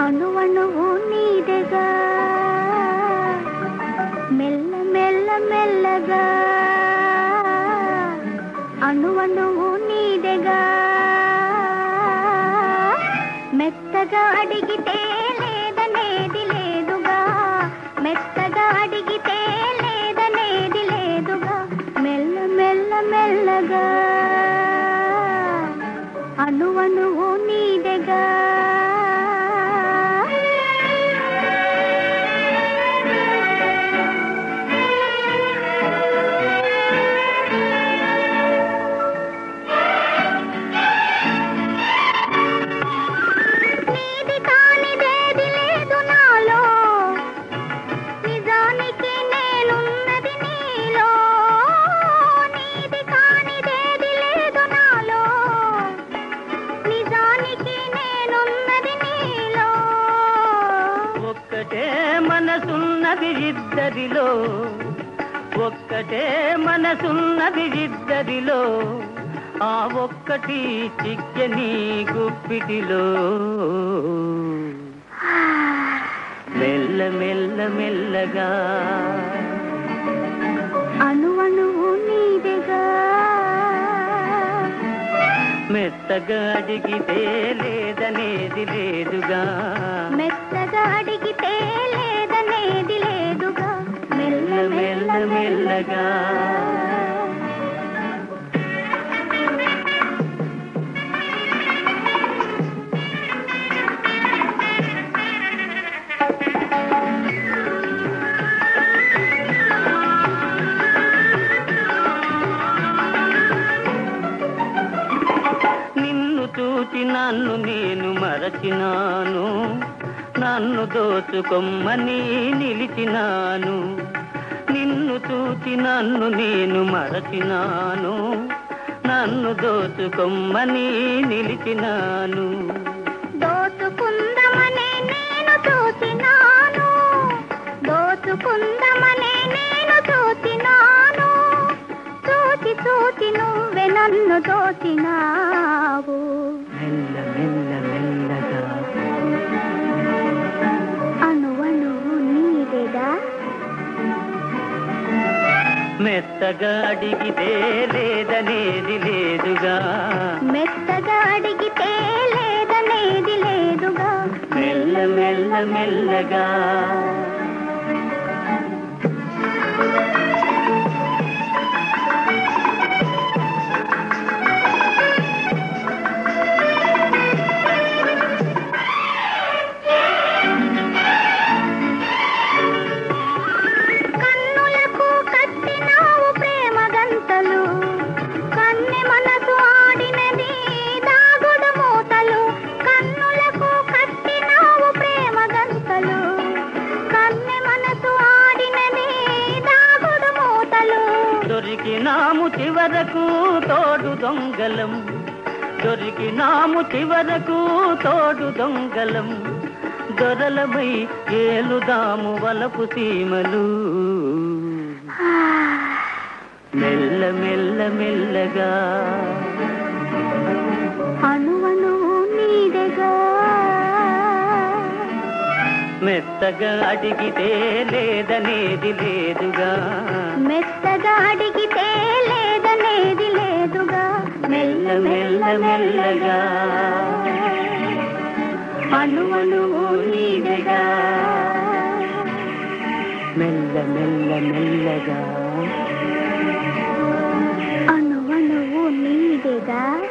అణువణువు నీదెగా మెల్ల మెల్ల మెల్లగా అణువణువు నీదెగా మెత్తగా అడిగితే లేదనేది లేదుగా మెత్తగా అడిగితే లేదనేది లేదుగా మెల్ల మెల్ల మెల్లగా అణువణువు నీదెగా నీది కానిదేది లేదు నాలో నిజానికి నేనున్నది నీలో నీది కానిదేది లేదు నాలో నిజానికి నేనున్నది నీలో ఒక్కటే మనసున్నది ఇద్దరిలో ఒక్కటే మనసున్నది ఇద్దరిలో ఆ ఒక్కటి చిక్కని గుప్పిటిలో మెల్ల మెల్ల మెల్లగా అణువణువు నీదెగా మెత్తగా అడిగితే లేదనేది లేదుగా మెత్తగా అడిగితే లేదనేది లేదుగా మెల్ల మెల్ల మెల్లగా నిన్ను చూచి నన్ను నేను మరచినాను నన్ను దోచుకొమ్మని నిలిచినాను నిన్ను చూచి నన్ను నేను మరచినాను నన్ను దోచుకొమ్మని నిలిచినాను దోచుకుందమనే నేను చూచినాను దోచుకుందమనే నేను చూచినాను చూచి చూచి నువ్వే నన్ను దోచినావు మెల్ల మెల్ల మెల్లగా అణువణువు నీదెగా మెత్తగా అడిగితే లేదనేది లేదుగా మెత్తగా అడిగితే లేదనేది లేదుగా మెల్ల మెల్ల మెల్లగా కన్నులకు కట్టినావు ప్రేమ గంతలు కన్నె మనసు ఆడినది దాగుడు మూతలు కన్నులకు కట్టినావు ప్రేమ గంతలు కన్నె మనసు ఆడినది దాగుడు మూతలు దొరికినాము చివరకు తోడు దొంగలం దొరికినాము చివరకు తోడు దొంగలం దొరలమై ఏలుదాము వలపు సీమలు మెల్ల మెల్ల మెల్లగా అణువణువు నీదెగా మెత్తగా అడిగితే లేదనేది లేదుగా మెత్తగా అడిగితే లేదనేది లేదుగా మెల్ల మెల్ల మెల్లగా అణువణువు నీడగా మెల్ల మెల్ల మెల్లగా అణువణువు నీదెగా